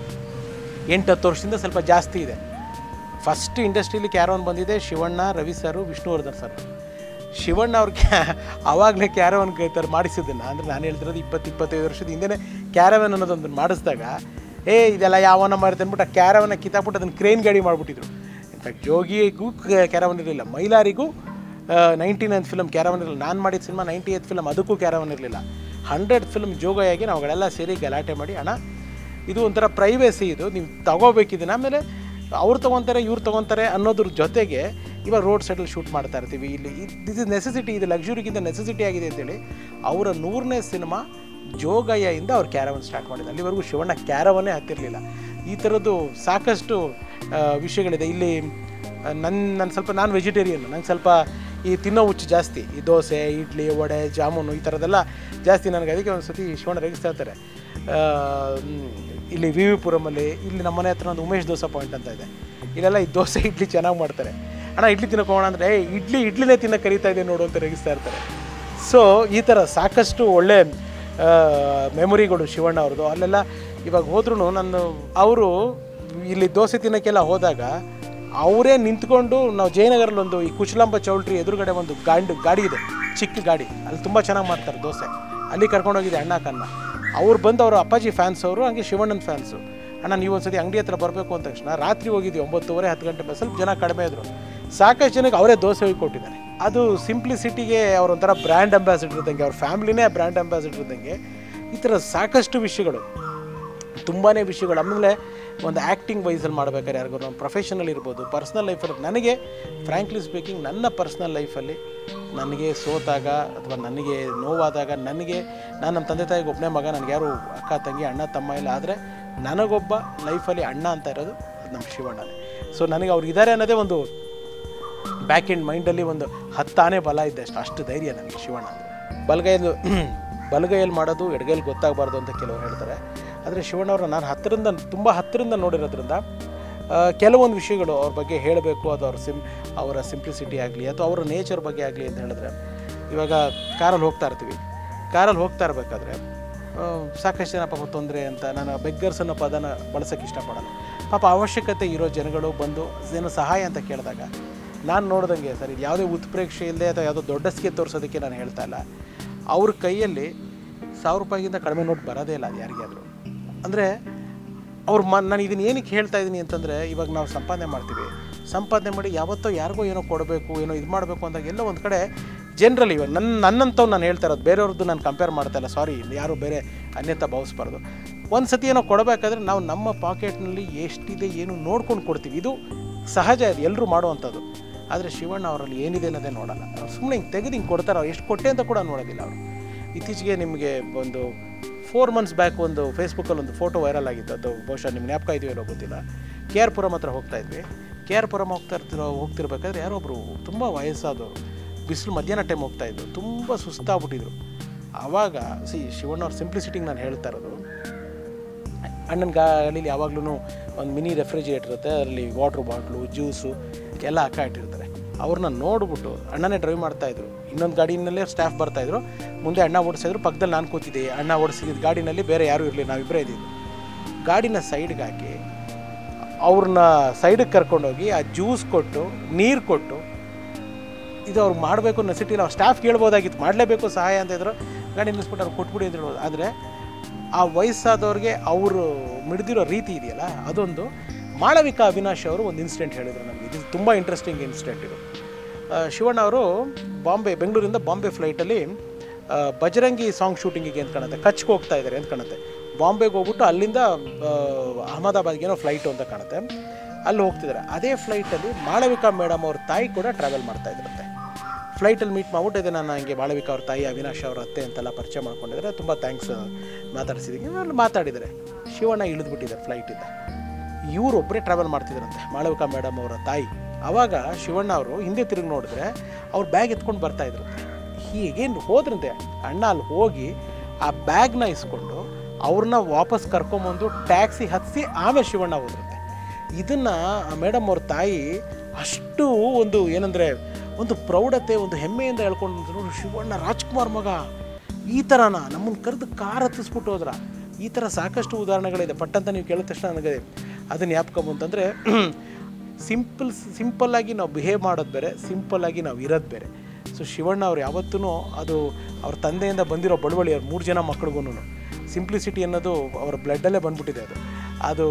ಎಂಟು ಹತ್ತು ವರ್ಷದಿಂದ ಸ್ವಲ್ಪ ಜಾಸ್ತಿ ಇದೆ ಫಸ್ಟ್ ಇಂಡಸ್ಟ್ರಿಯಲ್ಲಿ ಕ್ಯಾರವನ್ ಬಂದಿದೆ ಶಿವಣ್ಣ ರವಿ ಸರು ವಿಷ್ಣುವರ್ಧನ್ ಸರ್ ಶಿವಣ್ಣ ಅವ್ರ ಕ್ಯಾ ಆವಾಗಲೇ ಕ್ಯಾರವನ್ ಥರ ಮಾಡಿಸಿದ್ದನ್ನು ಅಂದರೆ ನಾನು ಹೇಳ್ತಿರೋದು ಇಪ್ಪತ್ತು ಇಪ್ಪತ್ತೈದು ವರ್ಷದ ಹಿಂದೆ ಕ್ಯಾರವನ್ ಅನ್ನೋದೊಂದು ಮಾಡಿಸಿದಾಗ ಏ ಇದೆಲ್ಲ ಯಾವನ ಮಾರುತ್ತೆ ಅಂದ್ಬಿಟ್ಟು ಆ ಕ್ಯಾರವನ್ನ ಕಿತ್ತಾಕ್ಬಿಟ್ಟು ಅದನ್ನು ಕ್ರೇನ್ ಗಾಡಿ ಮಾಡಿಬಿಟ್ಟಿದ್ರು ಇನ್ಫ್ಯಾಕ್ಟ್ ಜೋಗಿಗೂ ಕ್ಯಾರವನ್ ಇರಲಿಲ್ಲ ಮೈಲಾರಿಗೂ ನೈಂಟಿ ನೈನ್ ಫಿಲಮ್ ಕ್ಯಾರವನ್ ಇರಲಿಲ್ಲ ನಾನು ಮಾಡಿದ ಸಿನಿಮಾ ನೈಂಟಿ ಏತ್ ಫಿಲಮ್ ಅದಕ್ಕೂ ಕ್ಯಾರವನ್ ಇರಲಿಲ್ಲ ಹಂಡ್ರೆಡ್ ಫಿಲ್ಮ್ ಜೋಗಯಾಗಿ ನಾವುಗಳೆಲ್ಲ ಸೇರಿ ಗಲಾಟೆ ಮಾಡಿ ಅಣ್ಣ ಇದು ಒಂಥರ ಪ್ರೈವೇಸಿ ಇದು ನೀವು ತಗೋಬೇಕಿದ್ದೀನಿ ಆಮೇಲೆ ಅವ್ರು ತೊಗೊತಾರೆ ಇವ್ರು ತೊಗೊತಾರೆ ಅನ್ನೋದ್ರ ಜೊತೆಗೆ ಇವಾಗ ರೋಡ್ ಸೈಡಲ್ಲಿ ಶೂಟ್ ಮಾಡ್ತಾ ಇರ್ತೀವಿ ಇಲ್ಲಿ ದಿಸ್ ಇಸ್ ನೆಸೆಸಿಟಿ ಇದು ಲಕ್ಸುರಿಗಿಂತ ನೆಸೆಸಿಟಿ ಆಗಿದೆ ಅಂತೇಳಿ ಅವರ ನೂರನೇ ಸಿನಿಮಾ ಜೋಗಯ್ಯಿಂದ ಅವ್ರು ಕ್ಯಾರವನ್ ಸ್ಟಾರ್ಟ್ ಮಾಡಿದ್ರು ಅಲ್ಲಿವರೆಗೂ ಶಿವಣ್ಣ ಕ್ಯಾರವನ್ನೇ ಹತ್ತಿರಲಿಲ್ಲ ಈ ಥರದ್ದು ಸಾಕಷ್ಟು ಆ, ವಿಷಯಗಳಿದೆ ಇಲ್ಲಿ ನನ್ನ ನನ್ನ ಸ್ವಲ್ಪ ನಾನು ವೆಜಿಟೇರಿಯನ್ ನಂಗೆ ಸ್ವಲ್ಪ ಈ ತಿನ್ನೋ ಹುಚ್ಚು ಜಾಸ್ತಿ ಈ ದೋಸೆ ಇಡ್ಲಿ ವಡೆ ಜಾಮೂನು ಈ ಥರದ್ದೆಲ್ಲ ಜಾಸ್ತಿ ನನಗೆ ಅದಕ್ಕೆ ಒಂದು ಸತಿ ಶಿವಣ್ಣ ರೇಗಿಸ್ತಾ ಇರ್ತಾರೆ ಆ, ಮ್, ಇಲ್ಲಿ ವಿ ವಿ ಪುರಮಲ್ಲಿ ಇಲ್ಲಿ ನಮ್ಮ ಮನೆ ಹತ್ರ ಒಂದು ಉಮೇಶ್ ದೋಸೆ ಪಾಯಿಂಟ್ ಅಂತ ಇದೆ ಇಲ್ಲೆಲ್ಲ ಈ ದೋಸೆ ಇಡ್ಲಿ ಚೆನ್ನಾಗಿ ಮಾಡ್ತಾರೆ ಅಣ್ಣ ಇಡ್ಲಿ ತಿನ್ನೋಕೆ ಹೋಗೋಣ ಅಂದರೆ ಏ ಇಡ್ಲಿ ಇಡ್ಲಿನೇ ತಿನ್ನಕ್ಕೆ ಕರೀತಾ ಇದೆ ನೋಡು ಅಂತ ರೇಗಿಸ್ತಾ ಇರ್ತಾರೆ ಸೊ ಈ ಥರ ಸಾಕಷ್ಟು ಒಳ್ಳೆ ಮೆಮೊರಿಗಳು ಶಿವಣ್ಣ ಅವ್ರದ್ದು ಅಲ್ಲೆಲ್ಲ ಇವಾಗ ಹೋದ್ರೂ ನಾನು ಅವರು ಇಲ್ಲಿ ದೋಸೆ ತಿನ್ನೋಕ್ಕೆಲ್ಲ ಹೋದಾಗ ಅವರೇ ನಿಂತ್ಕೊಂಡು ನಾವು ಜಯನಗರಲ್ಲಿ ಒಂದು ಈ ಕುಶಲಾಂಬ ಚೌಲ್ಟ್ರಿ ಎದುರುಗಡೆ ಒಂದು ಗಾಂಡು ಗಾಡಿ ಇದೆ ಚಿಕ್ಕ ಗಾಡಿ ಅಲ್ಲಿ ತುಂಬ ಚೆನ್ನಾಗಿ ಮಾಡ್ತಾರೆ ದೋಸೆ ಅಲ್ಲಿ ಕರ್ಕೊಂಡೋಗಿದೆ ಅಣ್ಣ ಕನ್ನ ಅವ್ರು ಬಂದು ಅವರು ಅಪ್ಪಾಜಿ ಫ್ಯಾನ್ಸ್ ಅವರು ಹಂಗೆ ಶಿವಣ್ಣನ ಫ್ಯಾನ್ಸು ಅಣ್ಣ ನೀವು ಒಂದ್ಸತಿ ಅಂಗಡಿ ಹತ್ರ ಬರಬೇಕು ಅಂದ ತಕ್ಷಣ ರಾತ್ರಿ ಹೋಗಿದ್ವಿ ಒಂಬತ್ತುವರೆ ಹತ್ತು ಗಂಟೆ ಮೇಲೆ ಸ್ವಲ್ಪ ಜನ ಕಡಿಮೆ ಇದ್ರು ಸಾಕಷ್ಟು ಜನಕ್ಕೆ ಅವರೇ ದೋಸೆ ಹೋಗಿ ಕೊಟ್ಟಿದ್ದಾರೆ ಅದು ಸಿಂಪ್ಲಿಸಿಟಿಗೆ ಅವ್ರ ಒಂಥರ ಬ್ರ್ಯಾಂಡ್ ಅಂಬಾಸಿಡರ್ ಇದ್ದಂಗೆ ಅವ್ರ ಫ್ಯಾಮಿಲಿನೇ ಬ್ರ್ಯಾಂಡ್ ಅಂಬಾಸಿಡರ್ ಇದ್ದಂಗೆ ಈ ಥರ ಸಾಕಷ್ಟು ವಿಷಯಗಳು ತುಂಬಾ ವಿಷಯಗಳು ಆಮೇಲೆ ಒಂದು ಆ್ಯಕ್ಟಿಂಗ್ ವೈಸಲ್ಲಿ ಮಾಡ್ಬೇಕಾದ್ರೆ ಯಾರಿಗೂ ನಮ್ಮ ಪ್ರೊಫೆಷನಲ್ ಇರ್ಬೋದು ಪರ್ಸ್ನಲ್ ಲೈಫಲ್ಲಿ ನನಗೆ ಫ್ರ್ಯಾಂಕ್ಲಿ ಸ್ಪೀಕಿಂಗ್ ನನ್ನ ಪರ್ಸ್ನಲ್ ಲೈಫಲ್ಲಿ ನನಗೆ ಸೋತಾಗ ಅಥವಾ ನನಗೆ ನೋವಾದಾಗ ನನಗೆ ನಾನು ನಮ್ಮ ತಂದೆ ತಾಯಿಗೆ ಒಬ್ಬನೇ ಮಗ ನನಗೆ ಯಾರು ಅಕ್ಕ ತಂಗಿ ಅಣ್ಣ ತಮ್ಮ ಇಲ್ಲ ಆದರೆ ನನಗೊಬ್ಬ ಲೈಫಲ್ಲಿ ಅಣ್ಣ ಅಂತ ಇರೋದು ಅದು ನಮ್ಮ ಶಿವಣ್ಣನೇ ಸೊ ನನಗೆ ಅವ್ರು ಇದ್ದಾರೆ ಅನ್ನೋದೇ ಒಂದು ಬ್ಯಾಕ್ ಎಂಡ್ ಮೈಂಡಲ್ಲಿ ಒಂದು ಹತ್ತಾನೇ ಬಲ ಇದ್ದೆ ಅಷ್ಟು ಅಷ್ಟು ಧೈರ್ಯ ನನಗೆ ಶಿವಣ್ಣ ಅಂದರೆ ಬಲಗೈಯಲ್ಲಿ ಬಲಗೈಯಲ್ಲಿ ಮಾಡೋದು ಎಡಗೈಯಲ್ಲಿ ಗೊತ್ತಾಗಬಾರ್ದು ಅಂತ ಕೆಲವರು ಹೇಳ್ತಾರೆ ಆದರೆ ಶಿವಣ್ಣವ್ರನ್ನ ನಾನು ಹತ್ತಿರದಿಂದ ತುಂಬ ಹತ್ತಿರದಿಂದ ನೋಡಿರೋದ್ರಿಂದ ಆ, ಕೆಲವೊಂದು ವಿಷಯಗಳು ಅವ್ರ ಬಗ್ಗೆ ಹೇಳಬೇಕು ಅದು ಅವ್ರ ಸಿಮ್ ಅವರ ಸಿಂಪ್ಲಿಸಿಟಿ ಆಗಲಿ ಅಥವಾ ಅವರ ನೇಚರ್ ಬಗ್ಗೆ ಆಗಲಿ ಅಂತ ಹೇಳಿದ್ರೆ ಇವಾಗ ಕಾರಲ್ಲಿ ಹೋಗ್ತಾ ಇರ್ತೀವಿ ಕಾರಲ್ಲಿ ಹೋಗ್ತಾ ಇರಬೇಕಾದ್ರೆ ಸಾಕಷ್ಟು ಜನ ಪಾಪ ತೊಂದರೆ ಅಂತ ನಾನು ಬೆಗ್ಗರ್ಸ್ ಅನ್ನೋ ಪದನ ಬಳಸೋಕ್ಕೆ ಇಷ್ಟಪಡಲ್ಲ ಪಾಪ ಅವಶ್ಯಕತೆ ಇರೋ ಜನಗಳು ಬಂದು ಏನೋ ಸಹಾಯ ಅಂತ ಕೇಳಿದಾಗ ನಾನು ನೋಡ್ದಂಗೆ ಸರ್ ಇದು ಯಾವುದೇ ಉತ್ಪ್ರೇಕ್ಷೆ ಇಲ್ಲದೆ ಅಥವಾ ಯಾವುದೋ ದೊಡ್ಡ ಸ್ಕೆ ತೋರಿಸೋದಕ್ಕೆ ನಾನು ಹೇಳ್ತಾ ಇಲ್ಲ ಅವ್ರ ಕೈಯಲ್ಲಿ ಸಾವಿರ ರೂಪಾಯಿಗಿಂತ ಕಡಿಮೆ ನೋಟ್ ಬರೋದೇ ಇಲ್ಲ ಅದು ಯಾರಿಗಾದರೂ ಅಂದರೆ ಅವ್ರು ಮ ನಾನು ಇದನ್ನು ಏನಕ್ಕೆ ಹೇಳ್ತಾ ಇದ್ದೀನಿ ಅಂತಂದರೆ ಇವಾಗ ನಾವು ಸಂಪಾದನೆ ಮಾಡ್ತೀವಿ ಸಂಪಾದನೆ ಮಾಡಿ ಯಾವತ್ತೋ ಯಾರಿಗೋ ಏನೋ ಕೊಡಬೇಕು ಏನೋ ಇದು ಮಾಡಬೇಕು ಅಂದಾಗ ಎಲ್ಲ ಒಂದು ಕಡೆ ಜನರಲಿ ಇವಾಗ ನನ್ನ ನನ್ನಂಥವು ನಾನು ಹೇಳ್ತಾ ಇರೋದು ಬೇರೆಯವ್ರದ್ದು ನಾನು ಕಂಪೇರ್ ಮಾಡ್ತಾ ಇಲ್ಲ ಸಾರಿ ಯಾರು ಬೇರೆ ಅನ್ಯತಾ ಭಾವಿಸ್ಬಾರ್ದು ಒಂದು ಸತಿ ಏನೋ ಕೊಡಬೇಕಾದ್ರೆ ನಾವು ನಮ್ಮ ಪಾಕೆಟ್ನಲ್ಲಿ ಎಷ್ಟಿದೆ ಏನು ನೋಡ್ಕೊಂಡು ಕೊಡ್ತೀವಿ ಇದು ಸಹಜ ಅದು ಎಲ್ಲರೂ ಮಾಡುವಂಥದ್ದು ಆದರೆ ಶಿವಣ್ಣ ಅವರಲ್ಲಿ ಏನಿದೆ ಅನ್ನೋದೇ ನೋಡಲ್ಲ ಅವ್ರು ಸುಮ್ಮನೆ ಹಿಂಗೆ ತೆಗೆದು ಹಿಂಗೆ ಕೊಡ್ತಾರೆ ಅವ್ರು ಎಷ್ಟು ಕೊಟ್ಟೆ ಅಂತ ಕೂಡ ನೋಡೋದಿಲ್ಲ ಅವರು ಇತ್ತೀಚೆಗೆ ನಿಮಗೆ ಒಂದು ಫೋರ್ ಮಂತ್ಸ್ ಬ್ಯಾಕ್ ಒಂದು ಫೇಸ್ಬುಕ್ಕಲ್ಲಿ ಒಂದು ಫೋಟೋ ವೈರಲ್ ಆಗಿತ್ತು ಅದು ಬಹುಶಃ ನಿಮ್ಮ ಜ್ಞಾಪಕ ಇದೆಯೋ ಇಲ್ಲೋ ಗೊತ್ತಿಲ್ಲ ಕೆ ಆರ್ ಪುರಂ ಹತ್ರ ಹೋಗ್ತಾ ಇದ್ವಿ ಕೆ ಆರ್ ಪುರಂ ಹೋಗ್ತಾ ಇರ್ತಿರೋ ಹೋಗ್ತಿರ್ಬೇಕಾದ್ರೆ ಯಾರೋ ಒಬ್ಬರು ತುಂಬ ವಯಸ್ಸಾದವರು ಬಿಸಿಲು ಮಧ್ಯಾಹ್ನ ಟೈಮ್ ಹೋಗ್ತಾ ಇದ್ರು ತುಂಬ ಸುಸ್ತಾಗ್ಬಿಟ್ಟಿದ್ರು ಆವಾಗ ಸಿ ಶಿವಣ್ಣವ್ರ ಸಿಂಪ್ಲಿಸಿಟಿಗೆ ನಾನು ಹೇಳ್ತಾ ಇರೋದು ಅಣ್ಣನ ಗಾಡೀಲಿ ಯಾವಾಗ್ಲೂ ಒಂದು ಮಿನಿ ರೆಫ್ರಿಜಿರೇಟರ್ ಇರುತ್ತೆ ಅದರಲ್ಲಿ ವಾಟ್ರ್ ಬಾಟ್ಲು ಜ್ಯೂಸು ಎಲ್ಲ ಹಾಕ ಇಟ್ಟಿರ್ತಾರೆ ಅವ್ರನ್ನ ನೋಡ್ಬಿಟ್ಟು ಅಣ್ಣನೇ ಡ್ರೈವ್ ಮಾಡ್ತಾಯಿದ್ರು ಇನ್ನೊಂದು ಗಾಡಿನಲ್ಲೇ ಸ್ಟಾಫ್ ಬರ್ತಾಯಿದ್ರು ಮುಂದೆ ಅಣ್ಣ ಓಡಿಸಿದ್ರು ಪಕ್ಕದಲ್ಲಿ ನಾನು ಕೂತಿದ್ದೆ ಅಣ್ಣ ಓಡಿಸಿದ ಗಾಡಿನಲ್ಲಿ ಬೇರೆ ಯಾರೂ ಇರಲಿಲ್ಲ ನಾವಿಬ್ಬರೇ ಇದ್ದೀವಿ ಗಾಡಿನ ಸೈಡ್ಗೆ ಹಾಕಿ ಅವ್ರನ್ನ ಸೈಡಿಗೆ ಕರ್ಕೊಂಡೋಗಿ ಆ ಜ್ಯೂಸ್ ಕೊಟ್ಟು ನೀರು ಕೊಟ್ಟು ಇದು ಅವ್ರು ಮಾಡಬೇಕು ನೆಸಿಟಿ ಇಲ್ಲ ಸ್ಟಾಫ್ ಕೇಳ್ಬೋದಾಗಿತ್ತು ಮಾಡಲೇಬೇಕು ಸಹಾಯ ಅಂತ ಇದ್ರು ಗಾಡಿ ನಿಲ್ಲಿಸ್ಬಿಟ್ಟು ಅವ್ರು ಕೊಟ್ಬಿಡಿ ಅಂತ ಹೇಳ್ಬೋದು ಆದರೆ ಆ ವಯಸ್ಸಾದವ್ರಿಗೆ ಅವರು ಮಿಡ್ದಿರೋ ರೀತಿ ಇದೆಯಲ್ಲ ಅದೊಂದು ಮಾಳವಿಕಾ ಅವಿನಾಶ್ ಅವರು ಒಂದು ಇನ್ಸಿಡೆಂಟ್ ಹೇಳಿದರು ನಮಗೆ ಇದು ತುಂಬ ಇಂಟ್ರೆಸ್ಟಿಂಗ್ ಇನ್ಸಿಡೆಂಟ್ ಇದು ಆ, ಶಿವಣ್ಣ ಅವರು ಬಾಂಬೆ ಬೆಂಗಳೂರಿಂದ ಬಾಂಬೆ ಫ್ಲೈಟಲ್ಲಿ ಆ, ಬಜರಂಗಿ ಸಾಂಗ್ ಶೂಟಿಂಗಿಗೆ ಅಂತ ಕಾಣುತ್ತೆ ಕಚ್ಗೆ ಹೋಗ್ತಾ ಇದ್ದಾರೆ ಅಂತ ಕಾಣುತ್ತೆ ಬಾಂಬೆಗೆ ಹೋಗ್ಬಿಟ್ಟು ಅಲ್ಲಿಂದ ಆ, ಅಹಮದಾಬಾದ್ಗೆ ಏನೋ ಫ್ಲೈಟು ಅಂತ ಕಾಣುತ್ತೆ ಅಲ್ಲಿ ಹೋಗ್ತಿದ್ದಾರೆ ಅದೇ ಫ್ಲೈಟಲ್ಲಿ ಮಾಳವಿಕಾ ಮೇಡಮ್ ಅವ್ರ ತಾಯಿ ಕೂಡ ಟ್ರಾವೆಲ್ ಮಾಡ್ತಾ ಇದ್ರಂತೆ ಫ್ಲೈಟಲ್ಲಿ ಮೀಟ್ ಮಾಡ್ಬಿಟ್ಟಿದೆ ನಾನು ಹಂಗೆ ಮಾಳವಿಕಾ ಅವ್ರ ತಾಯಿ ಅವಿನಾಶ್ ಅವ್ರ ಅತ್ತೆ ಅಂತೆಲ್ಲ ಪರಿಚಯ ಮಾಡ್ಕೊಂಡಿದ್ದಾರೆ ತುಂಬ ಥ್ಯಾಂಕ್ಸ್ ಮಾತಾಡ್ಸಿದ್ದೀವಿ ಅಲ್ಲಿ ಮಾತಾಡಿದ್ದಾರೆ ಶಿವಣ್ಣ ಇಳಿದ್ಬಿಟ್ಟಿದ್ದಾರೆ ಫ್ಲೈಟಿಂದ ಇವರು ಒಬ್ಬರೇ ಟ್ರಾವೆಲ್ ಮಾಡ್ತಿದ್ರಂತೆ ಮಾಳವಿಕಾ ಮೇಡಮ್ ಅವರ ತಾಯಿ ಆವಾಗ ಶಿವಣ್ಣ ಅವರು ಹಿಂದೆ ತಿರುಗಿ ನೋಡಿದ್ರೆ ಅವ್ರ ಬ್ಯಾಗ್ ಎತ್ಕೊಂಡು ಬರ್ತಾ ಇದ್ರಂತೆ ಹೀಗೇನು ಹೋದ್ರಂತೆ ಅಣ್ಣ ಅಲ್ಲಿ ಹೋಗಿ ಆ ಬ್ಯಾಗ್ನ ಇಸ್ಕೊಂಡು ಅವ್ರನ್ನ ವಾಪಸ್ ಕರ್ಕೊಂಬಂದು ಟ್ಯಾಕ್ಸಿ ಹತ್ತಿಸಿ ಆಮೇಲೆ ಶಿವಣ್ಣ ಹೋದ್ರಂತೆ ಇದನ್ನು ಮೇಡಮ್ ಅವ್ರ ತಾಯಿ ಅಷ್ಟು ಒಂದು ಏನಂದರೆ ಒಂದು ಪ್ರೌಢತೆ ಒಂದು ಹೆಮ್ಮೆಯಿಂದ ಹೇಳ್ಕೊಂಡು ನೋಡು ಶಿವಣ್ಣ ರಾಜ್ಕುಮಾರ್ ಮಗ ಈ ಥರನ ನಮ್ಮನ್ನು ಕರೆದು ಕಾರ್ ಹತ್ತಿಸ್ಬಿಟ್ಟು ಹೋದ್ರ ಈ ಥರ ಸಾಕಷ್ಟು ಉದಾಹರಣೆಗಳಿದೆ ಪಟ್ಟಂತ ನೀವು ಕೇಳಿದ ತಕ್ಷಣ ನನಗೆ ಅದನ್ನು ಜ್ಞಾಪಕ ಅಂತಂದರೆ ಸಿಂಪಲ್ ಸಿಂಪಲ್ಲಾಗಿ ನಾವು ಬಿಹೇವ್ ಮಾಡೋದು ಬೇರೆ ಸಿಂಪಲ್ಲಾಗಿ ನಾವು ಇರೋದು ಬೇರೆ ಸೊ ಶಿವಣ್ಣ ಅವ್ರು ಯಾವತ್ತೂ ಅದು ಅವ್ರ ತಂದೆಯಿಂದ ಬಂದಿರೋ ಬಳುವಳಿ ಅವ್ರ ಮೂರು ಜನ ಮಕ್ಳಿಗೂ ಸಿಂಪ್ಲಿಸಿಟಿ ಅನ್ನೋದು ಅವ್ರ ಬ್ಲಡ್ಡಲ್ಲೇ ಬಂದ್ಬಿಟ್ಟಿದೆ ಅದು ಅದು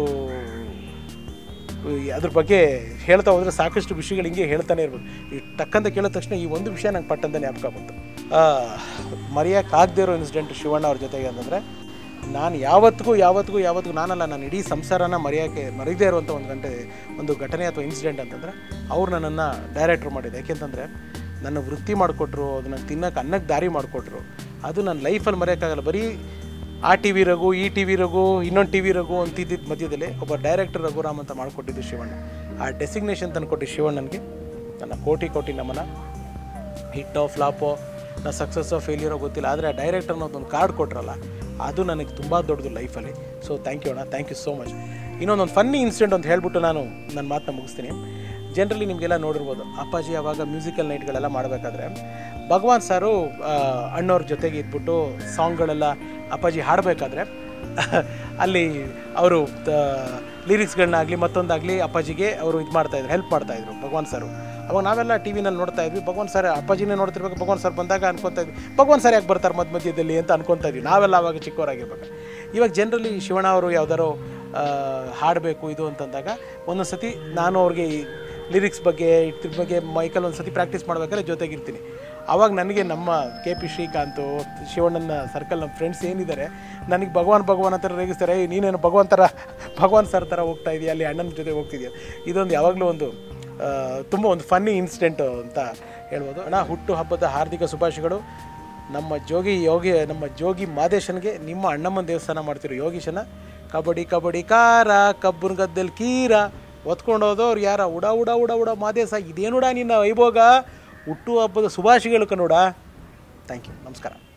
ಈ ಅದ್ರ ಬಗ್ಗೆ ಹೇಳ್ತಾ ಹೋದರೆ ಸಾಕಷ್ಟು ವಿಷಯಗಳು ಹಿಂಗೆ ಹೇಳ್ತಾನೆ ಇರ್ಬೋದು ಈ ಟಕ್ಕಂತ ಕೇಳಿದ ತಕ್ಷಣ ಈ ಒಂದು ವಿಷಯ ನಂಗೆ ಪಟ್ಟಂತ ಜ್ಞಾಪಕ ಬಂತು ಮರೆಯೋಕ್ಕಾಗದೇ ಇರೋ ಇನ್ಸಿಡೆಂಟ್ ಶಿವಣ್ಣ ಅವ್ರ ಜೊತೆಗೆ ಅಂತಂದರೆ ನಾನು ಯಾವತ್ತಿಗೂ ಯಾವತ್ತಿಗೂ ಯಾವತ್ತಿಗೂ ನಾನಲ್ಲ ನಾನು ಇಡೀ ಸಂಸಾರನ ಮರೆಯೋಕ್ಕೆ ಮರೀದೇ ಇರುವಂಥ ಒಂದು ಗಂಟೆ ಒಂದು ಘಟನೆ ಅಥವಾ ಇನ್ಸಿಡೆಂಟ್ ಅಂತಂದರೆ ಅವ್ರು ನನ್ನನ್ನು ಡೈರೆಕ್ಟ್ರ್ ಮಾಡಿದ್ದು ಯಾಕೆಂತಂದರೆ ನನ್ನ ವೃತ್ತಿ ಮಾಡಿಕೊಟ್ರು ಅದು ನಾನು ತಿನ್ನೋಕೆ ಅನ್ನಕ್ಕೆ ದಾರಿ ಮಾಡಿಕೊಟ್ರು ಅದು ನನ್ನ ಲೈಫಲ್ಲಿ ಮರೆಯೋಕ್ಕಾಗಲ್ಲ ಬರೀ ಆ ಟಿ ವಿ ರಘು ಈ ಟಿ ವಿ ರಘು ಇನ್ನೊಂದು ಟಿ ವಿ ರಘು ಅಂತಿದ್ದಿದ್ದ ಮಧ್ಯದಲ್ಲಿ ಒಬ್ಬ ಡೈರೆಕ್ಟರ್ ರಘುರಾಮ್ ಅಂತ ಮಾಡಿಕೊಟ್ಟಿದ್ದು ಶಿವಣ್ಣ ಆ ಡೆಸಿಗ್ನೇಷನ್ ತಂದುಕೊಟ್ಟು ಶಿವಣ್ಣನಿಗೆ ನನ್ನ ಕೋಟಿ ಕೋಟಿ ನಮನ ಹಿಟ್ಟೋ ಫ್ಲಾಪೋ ನಾ ಸಕ್ಸಸ್ಸೋ ಫೇಲ್ಯೂರೋ ಗೊತ್ತಿಲ್ಲ ಆದರೆ ಆ ಡೈರೆಕ್ಟರ್ ಅನ್ನೋದೊಂದು ಕಾರ್ಡ್ ಕೊಟ್ರಲ್ಲ ಅದು ನನಗೆ ತುಂಬ ದೊಡ್ಡದು ಲೈಫಲ್ಲಿ ಸೊ ಥ್ಯಾಂಕ್ ಯು ಅಣ್ಣ ಥ್ಯಾಂಕ್ ಯು ಸೋ ಮಚ್ ಇನ್ನೊಂದೊಂದು ಫನ್ನಿ ಇನ್ಸಿಡೆಂಟ್ ಅಂತ ಹೇಳ್ಬಿಟ್ಟು ನಾನು ನನ್ನ ಮಾತನ್ನ ಮುಗಿಸ್ತೀನಿ ಜನರಲಿ ನಿಮಗೆಲ್ಲ ನೋಡಿರ್ಬೋದು ಅಪ್ಪಾಜಿ ಅವಾಗ ಮ್ಯೂಸಿಕಲ್ ನೈಟ್ಗಳೆಲ್ಲ ಮಾಡಬೇಕಾದ್ರೆ ಭಗವಾನ್ ಸಾರು ಆ, ಅಣ್ಣವ್ರ ಜೊತೆಗೆ ಇದ್ಬಿಟ್ಟು ಸಾಂಗ್ಗಳೆಲ್ಲ ಅಪ್ಪಾಜಿ ಹಾಡಬೇಕಾದ್ರೆ ಅಲ್ಲಿ ಅವರು ಲಿರಿಕ್ಸ್ಗಳನ್ನಾಗಲಿ ಮತ್ತೊಂದಾಗಲಿ ಅಪ್ಪಾಜಿಗೆ ಅವರು ಇದು ಮಾಡ್ತಾಯಿದ್ರು ಹೆಲ್ಪ್ ಮಾಡ್ತಾಯಿದ್ರು ಭಗವಾನ್ ಸರು ಅವಾಗ ನಾವೆಲ್ಲ ಟಿ ವಿನಲ್ಲಿ ನೋಡ್ತಾ ಇದ್ವಿ ಭಗವಾನ್ ಸರ್ ಅಪ್ಪಾಜಿನೇ ನೋಡ್ತಿರ್ಬೇಕು ಭಗವಾನ್ ಸರ್ ಬಂದಾಗ ಅನ್ಕೊತಾ ಇದ್ವಿ ಭಗವಾನ್ ಸರ್ ಯಾಕೆ ಬರ್ತಾರೆ ಮಧ್ಯ ಮಧ್ಯದಲ್ಲಿ ಅಂತ ಅನ್ಕೊತಾ ಇದ್ವಿ ನಾವೆಲ್ಲ ಅವಾಗ ಚಿಕ್ಕವರಾಗಿರ್ಬೇಕು ಇವಾಗ ಜನರಲಿ ಶಿವಣ್ಣ ಅವರು ಯಾವ್ದಾರೋ ಆ, ಹಾಡಬೇಕು ಇದು ಅಂತಂದಾಗ ಒಂದೊಂದು ಸತಿ ನಾನು ಅವ್ರಿಗೆ ಲಿರಿಕ್ಸ್ ಬಗ್ಗೆ ಇದ್ರ ಬಗ್ಗೆ ಮೈಕಲ್ ಒಂದು ಸತಿ ಪ್ರಾಕ್ಟೀಸ್ ಮಾಡ್ಬೇಕಾದ್ರೆ ಜೊತೆಗಿರ್ತೀನಿ ಆವಾಗ ನನಗೆ ನಮ್ಮ ಕೆ ಪಿ ಶ್ರೀಕಾಂತು ಶಿವಣ್ಣನ ಸರ್ಕಲ್ ನಮ್ಮ ಫ್ರೆಂಡ್ಸ್ ಏನಿದ್ದಾರೆ ನನಗೆ ಭಗವಾನ್ ಭಗವಾನ್ ಅಂತ ರೇಗಿಸ್ತಾರೆ "ಏಯ್, ನೀನೇನು ಭಗವಾನ್ ಥರ ಭಗವಾನ್ ಸರ್ ಥರ ಹೋಗ್ತಾ ಇದೆಯಾ ಅಲ್ಲಿ ಅಣ್ಣನ ಜೊತೆ ಹೋಗ್ತಿದ್ಯಾ ಇದೊಂದು ಯಾವಾಗಲೂ ಒಂದು ಆ, ತುಂಬ ಒಂದು ಫನ್ನಿ ಇನ್ಸಿಡೆಂಟು ಅಂತ ಹೇಳ್ಬೋದು ಅಣ್ಣ ಹುಟ್ಟು ಹಬ್ಬದ ಹಾರ್ದಿಕ ಶುಭಾಶಯಗಳು ನಮ್ಮ ಜೋಗಿ ಯೋಗಿ ನಮ್ಮ ಜೋಗಿ ಮಾದೇಶನ್ಗೆ ನಿಮ್ಮ ಅಣ್ಣಮ್ಮನ ದೇವಸ್ಥಾನ ಮಾಡ್ತಿರೋ ಯೋಗೀಶನ ಕಬಡ್ಡಿ ಕಬಡ್ಡಿ ಕಾರ ಕಬ್ಬನ ಗದ್ದೆಲ್ ಕೀರ ಒತ್ಕೊಂಡು ಹೋದವ್ರು ಯಾರ ಉಡ ಉಡ ಉಡ ಉಡ ಮಾದೇಶ ಇದೇನುಡ ನಿನ್ನ ವೈಭೋಗ ಹುಟ್ಟು ಹಬ್ಬದ ಶುಭಾಶಯಗಳು ಕನ್ನಡ ಥ್ಯಾಂಕ್ ಯು ನಮಸ್ಕಾರ